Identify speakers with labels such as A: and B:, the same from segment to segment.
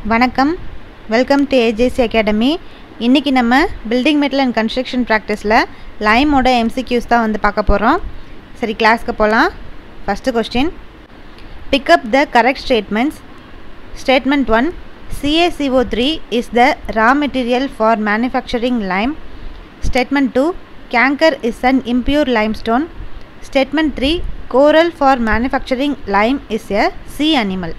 A: வணக்கம் welcome to AJC academy இன்றைக்கி நம்ம பில்டிங் மெட்டல் அண்ட் கன்ஸ்ட்ரக்ஷன் ப்ராக்டிஸில் லைமோட எம்சிக்யூஸ் தான் வந்து பார்க்க போகிறோம் சரி கிளாஸ்க்கு போகலாம் first question pick up the correct statements statement one CACO three is the raw material for manufacturing lime statement two kankar is an impure limestone statement three coral for manufacturing lime is a sea animal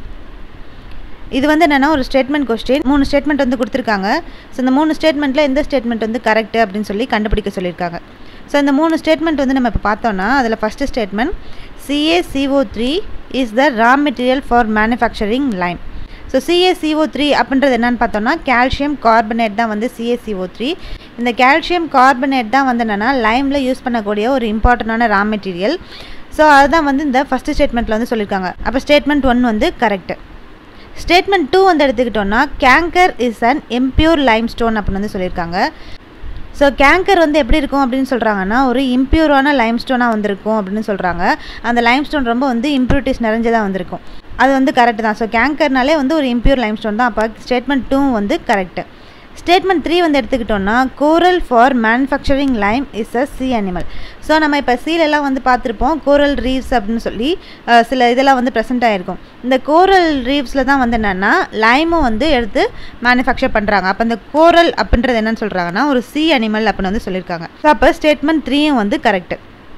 A: இது வந்து என்னென்னா ஒரு statement question மூணு statement வந்து கொடுத்துருக்காங்க so இந்த மூணு ஸ்டேட்மெண்ட்டில் எந்த ஸ்டேட்மெண்ட் வந்து கரெக்ட் அப்படின்னு சொல்லி கண்டுபிடிக்க சொல்லியிருக்காங்க ஸோ இந்த மூணு ஸ்டேட்மெண்ட் வந்து நம்ம இப்போ பார்த்தோன்னா அதில் first statement CACO three is the raw material for manufacturing lime so CACO three அப்படின்றது என்னென்னு பார்த்தோன்னா கால்சியம் கார்பனேட் தான் வந்து சிஏசிஓ த்ரீ இந்த கால்சியம் கார்பனேட் தான் வந்து என்னென்னா லைமில் யூஸ் பண்ணக்கூடிய ஒரு இம்பார்ட்டண்டான ரா மெட்டீரியல் ஸோ அதுதான் வந்து இந்த ஃபஸ்ட்டு ஸ்டேட்மெண்ட்டில் வந்து சொல்லியிருக்காங்க அப்போ ஸ்டேட்மெண்ட் ஒன் வந்து கரெக்டு ஸ்டேட்மெண்ட் டூ வந்து எடுத்துக்கிட்டோன்னா kankar is an impure limestone அப்படின்னு வந்து சொல்லியிருக்காங்க ஸோ கேங்கர் வந்து எப்படி இருக்கும் அப்படின்னு சொல்கிறாங்கன்னா ஒரு இம்ப்யூரான லைம் ஸ்டோனாக வந்திருக்கும் அப்படின்னு சொல்கிறாங்க அந்த லைம் ஸ்டோன் ரொம்ப வந்து இம்ப்யூரிட்டிஸ் நிறைஞ்சதாக வந்திருக்கும் அது வந்து கரெக்டு தான் ஸோ கேங்கர்னாலே வந்து ஒரு இம்ப்யூர் லைம் ஸ்டோன் தான் அப்போ ஸ்டேட்மெண்ட் டூ வந்து கரெக்டு ஸ்டேட்மெண்ட் த்ரீ வந்து எடுத்துக்கிட்டோன்னா coral for manufacturing lime is a sea animal so நம்ம இப்போ சீலெல்லாம் வந்து பார்த்துருப்போம் கோரல் ரீவ்ஸ் அப்படின்னு சொல்லி அஹ், சில இதெல்லாம் வந்து ப்ரெசென்ட் ஆகிருக்கும் இந்த கோரல் ரீவ்ஸில் தான் வந்து என்னென்னா லைமும் வந்து எடுத்து மேனுஃபேக்சர் பண்ணுறாங்க அப்போ இந்த கோரல் அப்படின்றது என்னன்னு சொல்கிறாங்கன்னா ஒரு சி அனிமல் அப்படின்னு வந்து சொல்லியிருக்காங்க ஸோ அப்போ ஸ்டேட்மெண்ட் த்ரீயும் வந்து கரெக்டு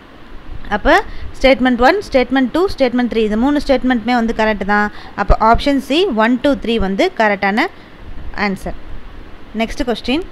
A: அப்போ statement one statement two statement three இது மூணு ஸ்டேட்மெண்ட்டுமே வந்து கரெக்டு தான் அப்போ option C one two three வந்து கரெக்டான answer next question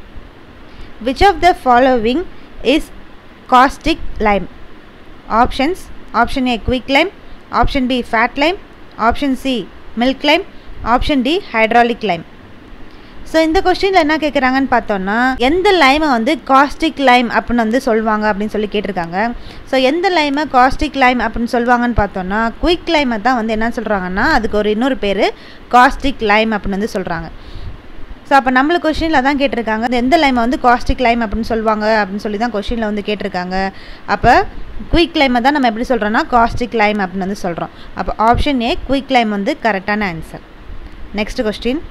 A: which of the following is caustic lime options option a quick lime option b fat lime option c milk lime option d hydraulic lime so இந்த கொஸ்டினில் என்ன கேட்குறாங்கன்னு பார்த்தோன்னா எந்த லைமை வந்து caustic lime அப்படின்னு வந்து சொல்லுவாங்க அப்படின்னு சொல்லி கேட்டிருக்காங்க ஸோ எந்த லைமை காஸ்டிக் லைம் அப்படின்னு சொல்லுவாங்கன்னு பார்த்தோன்னா குயிக் லைமை தான் வந்து என்ன சொல்கிறாங்கன்னா அதுக்கு ஒரு இன்னொரு பேர் காஸ்டிக் லைம் அப்படின்னு வந்து சொல்கிறாங்க ஸோ அப்போ நம்மளுக்கு கொஷினில் தான் கேட்டிருக்காங்க இந்த எந்த லைமை வந்து காஸ்டிக் லைம் அப்படின்னு சொல்லுவாங்க அப்படின்னு சொல்லி தான் கொஷினில் வந்து கேட்டிருக்காங்க அப்போ குயிக் லைமை தான் நம்ம எப்படி சொல்கிறோன்னா காஸ்டிக் லைம் அப்படின்னு வந்து சொல்கிறோம் அப்போ ஆப்ஷன் ஏ குயிக் லைம் வந்து கரெக்டான answer next question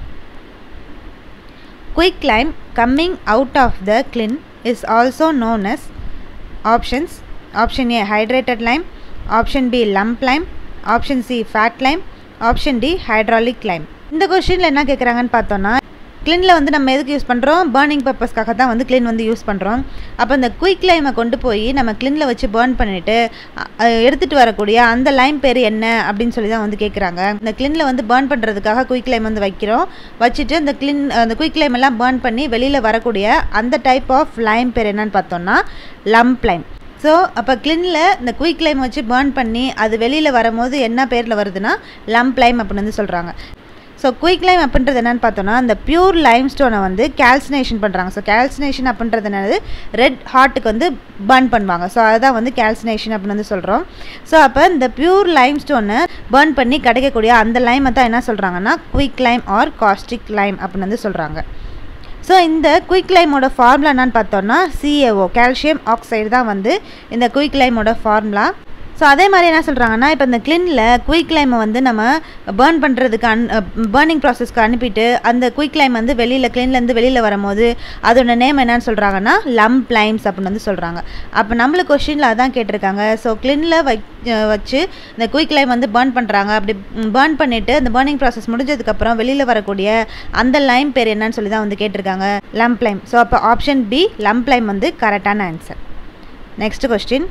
A: quick lime coming out of the kiln is also known as options option A hydrated lime option B lump lime option C fat lime option D hydraulic lime இந்த கொஸ்டினில் என்ன கேட்குறாங்கன்னு பார்த்தோன்னா கிளினில் வந்து நம்ம எதுக்கு use பண்ணுறோம் burning பர்பஸ்க்காக தான் வந்து கிளின் வந்து யூஸ் பண்ணுறோம் அப்போ இந்த குயிக் லைமை கொண்டு போய் நம்ம கிளினில் வச்சு பேர்ன் பண்ணிவிட்டு எடுத்துகிட்டு வரக்கூடிய அந்த லைம் பேர் என்ன அப்படின்னு சொல்லி தான் வந்து கேட்குறாங்க இந்த கிளினில் வந்து பேர்ன் பண்ணுறதுக்காக குயிக் லைம் வந்து வைக்கிறோம் வச்சுட்டு அந்த கிளின் அந்த குயிக் லைம் எல்லாம் பேர்ன் பண்ணி வெளியில் வரக்கூடிய அந்த டைப் ஆஃப் லைம் பேர் என்னன்னு பார்த்தோம்னா லம்ப் லைம் ஸோ அப்போ கிளினில் இந்த குயிக் லைம் வச்சு பேர்ன் பண்ணி அது வெளியில் வரும்போது என்ன பேரில் வருதுன்னா லம்ப் லைம் அப்படின்னு வந்து சொல்கிறாங்க ஸோ குயிக் லைம் அப்படின்றது என்னென்னு பார்த்தோன்னா இந்த பியூர் லைம் ஸ்டோனை வந்து கால்சினேஷன் பண்ணுறாங்க ஸோ கால்சினேஷன் அப்படின்றது என்னது ரெட் ஹார்ட்டுக்கு வந்து பர்ன் பண்ணுவாங்க ஸோ அதுதான் வந்து கால்சினேஷன் அப்படின்னு வந்து சொல்கிறோம் ஸோ அப்போ இந்த பியூர் லைம் ஸ்டோனை பர்ன் பண்ணி கிடைக்கக்கூடிய அந்த லைமை தான் என்ன சொல்கிறாங்கன்னா quick lime or caustic lime அப்படின்னு வந்து சொல்கிறாங்க ஸோ இந்த குயிக் லைமோட ஃபார்முலா என்னன்னு பார்த்தோன்னா சிஏஓ கால்சியம் ஆக்சைடு தான் வந்து இந்த குயிக் லைமோட ஃபார்முலா ஸோ அதே மாதிரி என்ன சொல்கிறாங்கன்னா இப்போ இந்த கிளினில் குயிக் லைமை வந்து நம்ம பேர்ன் பண்ணுறதுக்கு அன் பேர்னிங் ப்ராசஸ்க்கு அனுப்பிட்டு அந்த குயிக் லைம் வந்து வெளியில் கிளின்லேருந்து வெளியில் வரும்போது அதோட நேம் என்னன்னு சொல்கிறாங்கன்னா லம்ப் லைம்ஸ் அப்படின்னு வந்து சொல்கிறாங்க அப்போ நம்மளுக்கு கொஷினில் அதான் கேட்டிருக்காங்க ஸோ கிளினில் வை வச்சு இந்த குயிக் லைம் வந்து பேர்ன் பண்ணுறாங்க அப்படி பேர்ன் பண்ணிவிட்டு அந்த பேர்னிங் ப்ராசஸ் முடிஞ்சதுக்கப்புறம் வெளியில் வரக்கூடிய அந்த லைம் பேர் என்னன்னு சொல்லி தான் வந்து கேட்டிருக்காங்க லம்ப் லைம் ஸோ அப்போ ஆப்ஷன் பி லம்ப் லைம் வந்து கரெக்டான answer next question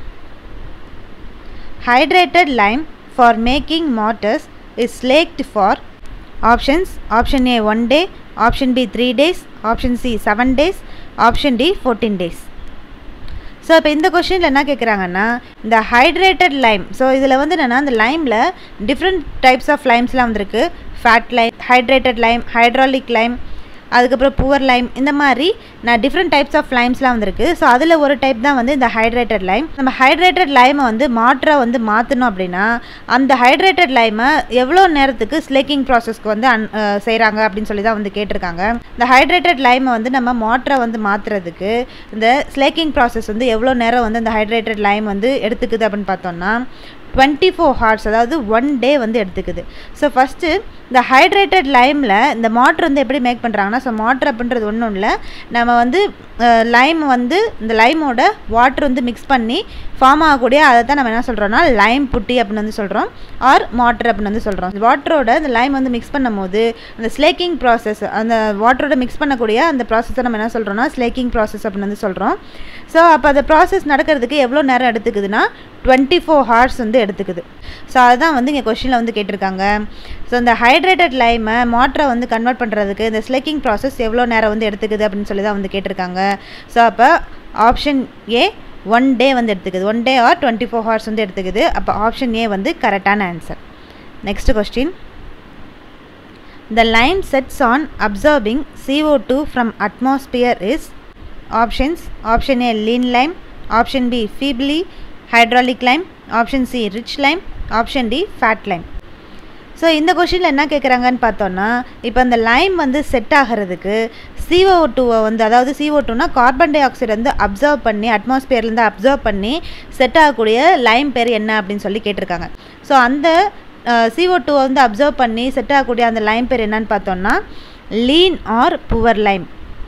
A: hydrated lime for making mortars is slaked for options option a 1 day option b 3 days option c 7 days option d 14 days so இப்போ இந்த கொஷினில் என்ன கேட்குறாங்கன்னா இந்த hydrated Lime so இதில் வந்து என்னென்னா இந்த லைமில் டிஃப்ரெண்ட் டைப்ஸ் ஆஃப் லைம்ஸ்லாம் வந்திருக்கு fat lime hydrated lime hydraulic lime அதுக்கப்புறம் புவர் லைம் இந்த மாதிரி நான் டிஃப்ரெண்ட் டைப்ஸ் ஆஃப் லைம்ஸ்லாம் வந்திருக்கு ஸோ அதில் ஒரு டைப் தான் வந்து இந்த ஹைட்ரேட்டட் லைம் நம்ம ஹைட்ரேட்டட் லைமை வந்து மாற்ற வந்து மாற்றணும் அப்படின்னா அந்த ஹைட்ரேட்டட் லைமை எவ்வளோ நேரத்துக்கு ஸ்லேக்கிங் ப்ராசஸ்க்கு வந்து அன் செய்கிறாங்க அப்படின்னு சொல்லி தான் வந்து கேட்டிருக்காங்க இந்த ஹைட்ரேட்டட் லைமை வந்து நம்ம மாற்ற வந்து மாற்றுறதுக்கு இந்த ஸ்லேக்கிங் ப்ராசஸ் வந்து எவ்வளோ நேரம் வந்து இந்த ஹைட்ரேட்டட் லைம் வந்து எடுத்துக்குது அப்படின்னு பார்த்தோம்னா டுவெண்ட்டி ஃபோர் ஹார்ஸ் அதாவது ஒன் டே வந்து எடுத்துக்குது ஸோ ஃபஸ்ட்டு இந்த ஹைட்ரேட்டட் லைமில் இந்த மாட்ரு வந்து எப்படி மேக் பண்ணுறாங்கன்னா ஸோ மாட்ரு அப்படின்றது ஒன்றும் இல்லை நம்ம வந்து லைம் வந்து இந்த லைமோட வாட்டர் வந்து மிக்ஸ் பண்ணி ஃபார்ம் ஆகக்கூடிய அதை தான் நம்ம என்ன சொல்கிறோம்னா லைம் புட்டி அப்படின்னு வந்து சொல்கிறோம் ஆர் மாட்ரு அப்படின்னு வந்து சொல்கிறோம் வாட்டரோட இந்த லைம் வந்து மிக்ஸ் பண்ணும் போது அந்த ஸ்லேக்கிங் ப்ராசஸ் அந்த வாட்டரோட மிக்ஸ் பண்ணக்கூடிய அந்த ப்ராசஸை நம்ம என்ன சொல்கிறோம்னா ஸ்லேக்கிங் ப்ராசஸ் அப்படின்னு வந்து சொல்கிறோம் ஸோ அப்போ அந்த ப்ராசஸ் நடக்கிறதுக்கு எவ்வளோ நேரம் எடுத்துக்குதுன்னா டுவெண்ட்டி ஃபோர் ஹார்ஸ் வந்து எடுத்துக்குது ஸோ அதுதான் வந்து இங்கே கொஷினில் வந்து கேட்டிருக்காங்க ஸோ இந்த ஹைட்ரேட்டட் லைமை மாட்டரை வந்து கன்வெர்ட் பண்ணுறதுக்கு இந்த ஸ்லேக்கிங் ப்ராசஸ் எவ்வளோ நேரம் வந்து எடுத்துக்குது அப்படின்னு சொல்லி தான் வந்து கேட்டிருக்காங்க ஸோ அப்போ ஆப்ஷன் ஏ ஒன் டே வந்து எடுத்துக்குது one day or twenty four hours வந்து எடுத்துக்குது அப்போ ஆப்ஷன் ஏ வந்து கரெக்டான answer next question The line sets on absorbing CO2 from atmosphere is options option A lean lime option B feebly hydraulic lime option C rich lime option D fat lime so இந்த கொஷினில் என்ன கேட்குறாங்கன்னு பார்த்தோன்னா இப்போ அந்த lime வந்து set ஆகிறதுக்கு CO டூவை வந்து அதாவது சிஓ டூனா கார்பன் டை ஆக்சைடு வந்து அப்சர்வ் பண்ணி அட்மாஸ்பியர்லேருந்து அப்சர்வ் பண்ணி செட் ஆகக்கூடிய லைம் பேர் என்ன அப்படின்னு சொல்லி கேட்டிருக்காங்க ஸோ அந்த சிஓ டூவை வந்து அப்சர்வ் பண்ணி செட் ஆகக்கூடிய அந்த லைம் பேர் என்னன்னு பார்த்தோன்னா lean or poor lime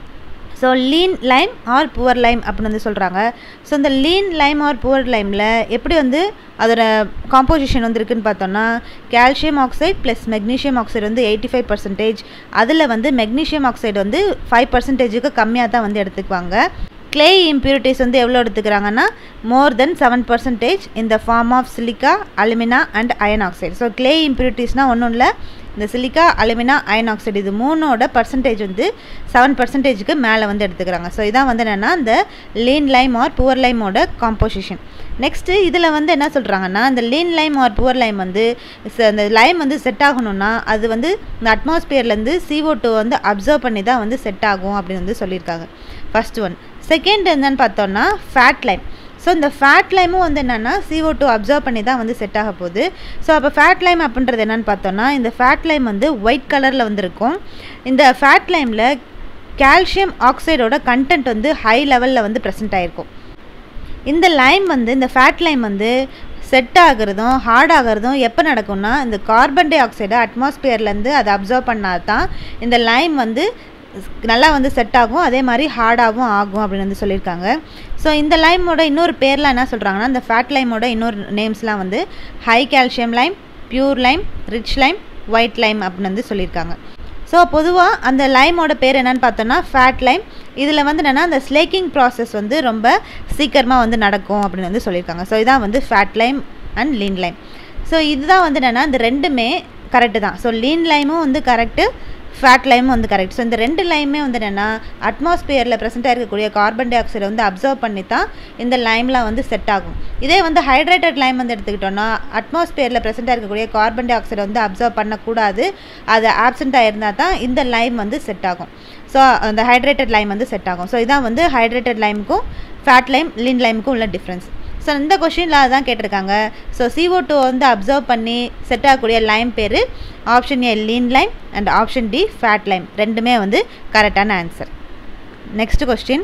A: so lean lime or poor lime அப்படின்னு வந்து சொல்கிறாங்க ஸோ இந்த லீன் லைம் ஆர் புவர் லைமில் எப்படி வந்து அதோட காம்போசிஷன் வந்து இருக்குன்னு பார்த்தோம்னா calcium oxide plus magnesium oxide வந்து எயிட்டி ஃபைவ் பர்சன்டேஜ் அதில் வந்து மெக்னீஷியம் ஆக்சைடு வந்து ஃபைவ் பர்சன்டேஜுக்கு கம்மியாக தான் வந்து எடுத்துக்குவாங்க கிளே இம்ப்யூரிட்டிஸ் வந்து எவ்வளோ எடுத்துக்கிறாங்கன்னா மோர் தென் செவன் பர்சன்டேஜ் இந்த form of silica alumina and iron oxide so clay இம்ப்யூரிட்டிஸ்னால் ஒன்றும் இல்லை இந்த சிலிக்கா அலுமினா அயன் ஆக்சைடு இது மூணோட பர்சன்டேஜ் வந்து செவன் பர்சன்டேஜுக்கு மேலே வந்து எடுத்துக்கிறாங்க ஸோ இதான் வந்து என்னென்னா இந்த லீன் லைம் ஆர் புவர் லைமோட காம்போசிஷன் நெக்ஸ்ட்டு இதில் வந்து என்ன சொல்கிறாங்கன்னா இந்த lean lime or poor lime வந்து அந்த லைம் வந்து செட் ஆகணும்னா அது வந்து இந்த அட்மாஸ்பியர்லேருந்து சிஓ டூ வந்து அப்சர்வ் பண்ணி தான் வந்து செட் ஆகும் அப்படின்னு வந்து சொல்லியிருக்காங்க ஃபஸ்ட் ஒன் செகண்ட் என்னன்னு பார்த்தோன்னா ஃபேட் லைம் ஸோ இந்த ஃபேட் லைமும் வந்து என்னென்னா சிஓ டூ அப்சர்வ் பண்ணி தான் வந்து செட் ஆக போகுது ஸோ அப்போ ஃபேட் லைம் அப்படின்றது என்னென்னு பார்த்தோன்னா இந்த ஃபேட் லைம் வந்து ஒயிட் கலரில் வந்துருக்கும் இந்த ஃபேட் லைமில் கால்சியம் ஆக்சைடோட கண்டென்ட் வந்து ஹை லெவலில் வந்து ப்ரெசென்ட் ஆகிருக்கும் இந்த லைம் வந்து இந்த ஃபேட் லைம் வந்து செட் ஆகுறதும் ஹார்ட் ஆகிறதும் எப்போ நடக்கும்னா இந்த கார்பன் டை ஆக்சைடை அட்மாஸ்பியர்லேருந்து அதை அப்சர்வ் பண்ணால் தான் இந்த லைம் வந்து நல்லா வந்து செட் ஆகும் அதே மாதிரி ஹார்டாகவும் ஆகும் அப்படின்னு வந்து சொல்லியிருக்காங்க ஸோ இந்த லைமோட இன்னொரு பேர்லாம் என்ன சொல்கிறாங்கன்னா இந்த ஃபேட் லைமோட இன்னொரு நேம்ஸ்லாம் வந்து high calcium lime pure lime rich lime white lime அப்படின்னு வந்து சொல்லியிருக்காங்க ஸோ பொதுவாக அந்த லைமோட பேர் என்னன்னு பார்த்தோன்னா ஃபேட் லைம் இதில் வந்து என்னென்னா அந்த ஸ்லேக்கிங் ப்ராசஸ் வந்து ரொம்ப சீக்கிரமாக வந்து நடக்கும் அப்படின்னு வந்து சொல்லியிருக்காங்க ஸோ இதான் வந்து fat lime and lean lime so இதுதான் வந்து என்னென்னா இந்த ரெண்டுமே கரெக்டு தான் ஸோ லீன் லைமும் வந்து கரெக்டு ஃபேட் லைமும் வந்து கரெக்ட் ஸோ இந்த ரெண்டு லைமே வந்து என்னென்னா அட்மாஸ்பியரில் ப்ரெசென்ட்டாக இருக்கக்கூடிய கார்பன் டை ஆக்சைடை வந்து அப்சர்வ் பண்ணி தான் இந்த லைம்லாம் வந்து செட் ஆகும் இதே வந்து ஹைட்ரேட்டட் லைம் வந்து எடுத்துக்கிட்டோன்னா அட்மாஸ்பியரில் ப்ரெசென்ட்டாக இருக்கக்கூடிய கார்பன் டை ஆக்சைடை வந்து அப்சர்வ் பண்ணக்கூடாது அது ஆப்சண்ட்டாக இருந்தால் தான் இந்த லைம் வந்து செட் ஆகும் ஸோ அந்த ஹைட்ரேட்டட் லைம் வந்து செட் ஆகும் ஸோ இதான் வந்து ஹைட்ரேட்டட் லைமுக்கும் ஃபேட் லைம் லீன் லைமுக்கும் உள்ள டிஃப்ரென்ஸ் ஸோ இந்த கொஷினில் அதான் கேட்டிருக்காங்க ஸோ சிஓ டூ வந்து அப்சர்வ் பண்ணி செட் ஆகக்கூடிய லைம் பேர் option A lean lime and option D fat lime ரெண்டுமே வந்து கரெக்டான answer next question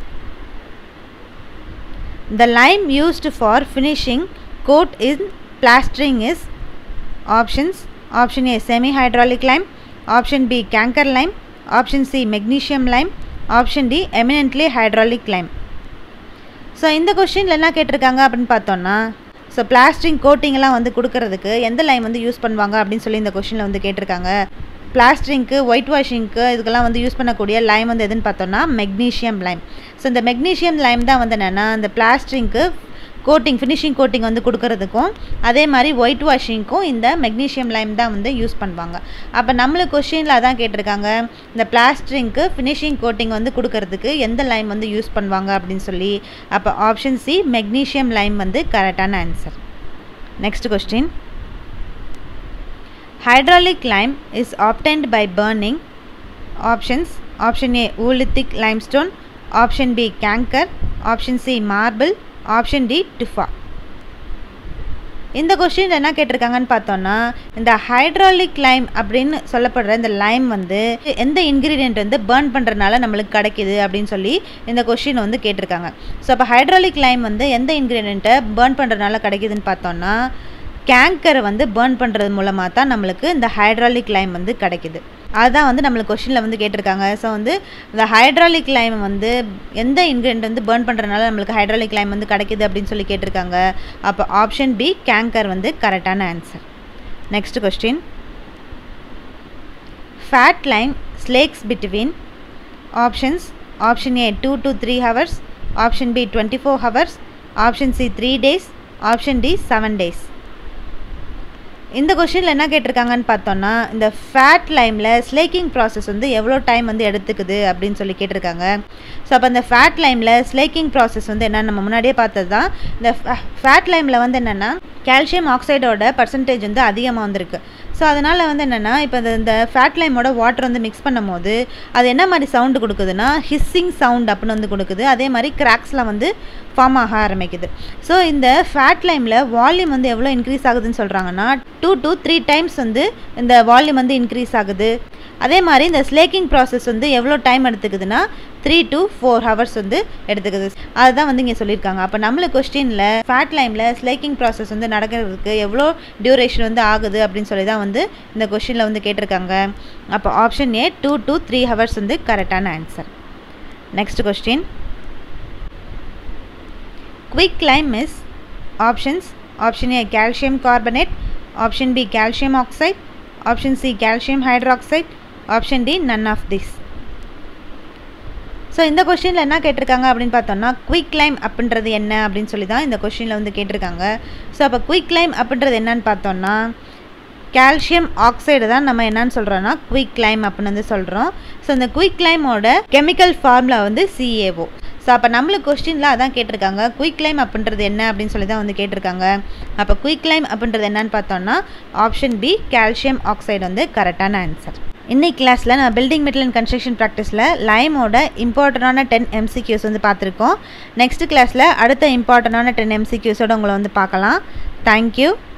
A: the lime used for finishing coat in plastering is options option A semi hydraulic lime option B kankar lime option C magnesium lime option D eminently hydraulic lime so இந்த கொஷினில் என்ன கேட்டிருக்காங்க அப்படின்னு பார்த்தோன்னா so plastic கோட்டிங்லாம் வந்து கொடுக்கறதுக்கு எந்த Lime வந்து யூஸ் பண்ணுவாங்க அப்படின்னு சொல்லி இந்த கொஷினில் வந்து கேட்டிருக்காங்க பிளாஸ்டரிங்க்கு ஒயிட் வாஷிங்க்கு இதுக்கெல்லாம் வந்து யூஸ் பண்ணக்கூடிய லைம் வந்து எதுன்னு பார்த்தோன்னா மெக்னீஷியம் லைம் ஸோ இந்த மெக்னீஷியம் லைம் தான் வந்து என்னென்னா இந்த பிளாஸ்டரிங்க்கு கோட்டிங் ஃபினிஷிங் கோட்டிங் வந்து கொடுக்கறதுக்கும் அதே மாதிரி ஒயிட் வாஷிங்க்கும் இந்த மெக்னீஷியம் லைம் தான் வந்து யூஸ் பண்ணுவாங்க அப்போ நம்மளுக்கு கொஷினில் அதான் கேட்டிருக்காங்க இந்த பிளாஸ்டரிங்க்கு ஃபினிஷிங் கோட்டிங் வந்து கொடுக்கறதுக்கு எந்த லைம் வந்து யூஸ் பண்ணுவாங்க அப்படின்னு சொல்லி அப்போ ஆப்ஷன் சி மெக்னீஷியம் லைம் வந்து கரெக்டான answer next question hydraulic lime is obtained by burning options option A oolitic limestone option B kankar option C marble option D tufa இந்த கொஸ்டின் என்ன கேட்டிருக்காங்கன்னு பார்த்தோன்னா இந்த ஹைட்ராலிக் லைம் அப்படின்னு சொல்லப்படுற இந்த லைம் வந்து எந்த இன்க்ரீடியன்ட் வந்து பேர்ன் பண்ணுறதுனால நம்மளுக்கு கிடைக்கிது அப்படின்னு சொல்லி இந்த கொஸ்டின் வந்து கேட்டிருக்காங்க ஸோ அப்போ ஹைட்ராலிக் லைம் வந்து எந்த இன்க்ரீடியண்ட்டை பேர்ன் பண்ணுறதுனால கிடைக்குதுன்னு பார்த்தோன்னா கேங்கரை வந்து பேர்ன் பண்ணுறது மூலமாக தான் நம்மளுக்கு இந்த ஹைட்ராலிக் லைம் வந்து கிடைக்குது அதுதான் வந்து நம்மளுக்கு கொஷினில் வந்து கேட்டிருக்காங்க ஸோ வந்து இந்த ஹைட்ராலிக் லைம் வந்து எந்த இன்க்ரீடியன்ட் வந்து பேர்ன் பண்ணுறதுனால நம்மளுக்கு ஹைட்ராலிக் லைம் வந்து கிடைக்குது அப்படின்னு சொல்லி கேட்டிருக்காங்க அப்போ ஆப்ஷன் பி கேங்கர் வந்து கரெக்டான answer next question fat lime slakes between options option A two to three hours option B twenty four hours option C three days option D seven days இந்த கொஷினில் என்ன கேட்டிருக்காங்கன்னு பார்த்தோன்னா இந்த ஃபேட் லைமில் ஸ்லேக்கிங் ப்ராசஸ் வந்து எவ்வளோ time வந்து எடுத்துக்குது அப்படின்னு சொல்லி கேட்டிருக்காங்க ஸோ அப்போ இந்த ஃபேட் லைமில் ஸ்லேக்கிங் ப்ராசஸ் வந்து என்ன நம்ம முன்னாடியே பார்த்தது தான் இந்த ஃபேட் லைமில் வந்து என்னென்னா கால்சியம் ஆக்சைடோட பர்சன்டேஜ் வந்து அதிகமாக வந்திருக்கு ஸோ அதனால் வந்து என்னென்னா இப்போ இந்த இந்த ஃபேட் லைமோட வாட்டர் வந்து மிக்ஸ் பண்ணும் போது அது என்ன மாதிரி சவுண்டு கொடுக்குதுன்னா ஹிஸ்ஸிங் சவுண்ட் அப்படின்னு வந்து கொடுக்குது அதே மாதிரி கிராக்ஸ்லாம் வந்து ஃபார்ம் ஆக ஆரம்பிக்குது ஸோ இந்த ஃபேட் லைமில் வால்யூம் வந்து எவ்வளோ இன்க்ரீஸ் ஆகுதுன்னு சொல்கிறாங்கன்னா டூ டு த்ரீ டைம்ஸ் வந்து இந்த வால்யூம் வந்து இன்க்ரீஸ் ஆகுது அதே மாதிரி இந்த ஸ்லேக்கிங் ப்ராசஸ் வந்து எவ்வளோ டைம் எடுத்துக்குதுன்னா த்ரீ டு ஃபோர் ஹவர்ஸ் வந்து எடுத்துக்குது அதுதான் வந்து இங்கே சொல்லியிருக்காங்க அப்போ நம்மளுக்கு கொஸ்டினில் ஃபேட் லைமில் ஸ்லேக்கிங் ப்ராசஸ் வந்து நடக்கிறதுக்கு எவ்வளோ டியூரேஷன் வந்து ஆகுது அப்படின்னு சொல்லி தான் வந்து இந்த கொஷினில் வந்து கேட்டிருக்காங்க அப்போ option A two to three hours வந்து கரெக்டான answer next question quick lime is options option A calcium carbonate option B calcium oxide option C calcium hydroxide option D none of this so இந்த கொஷினில் என்ன கேட்டிருக்காங்க அப்படின்னு பார்த்தோம்னா quick Lime அப்படின்றது என்ன அப்படின்னு சொல்லி தான் இந்த கொஷினில் வந்து கேட்டிருக்காங்க ஸோ அப்போ குயிக் லைம் அப்படின்றது என்னன்னு பார்த்தோம்னா கால்சியம் ஆக்சைடு தான் நம்ம என்னன்னு சொல்கிறோன்னா குயிக் லைம் அப்படின்னு வந்து சொல்கிறோம் ஸோ இந்த குயிக் லைமோட கெமிக்கல் ஃபார்முலா வந்து சிஏஓ ஸோ அப்போ நம்மளுக்கு கொஸ்டினில் அதான் கேட்டிருக்காங்க குயிக் லைம் அப்படின்றது என்ன அப்படின்னு சொல்லி தான் வந்து கேட்டிருக்காங்க அப்போ குயிக் லைம் அப்படின்றது என்னன்னு பார்த்தோம்னா ஆப்ஷன் பி கால்சியம் ஆக்சைடு வந்து கரெக்டான ஆன்சர் இன்னைக்கு கிளாஸில் நம்ம பில்டிங் மெட்டல் அண்ட் கன்ஸ்ட்ரக்ஷன் ப்ராக்டிஸில் லைமோட இம்பார்ட்டண்டான டென் எம்சிக்யூஸ் வந்து பார்த்துருக்கோம் நெக்ஸ்ட் கிளாஸில் அடுத்த இம்பார்ட்டண்டான டென் எம்சிக்யூஸோடு உங்களை வந்து பார்க்கலாம் தேங்க்யூ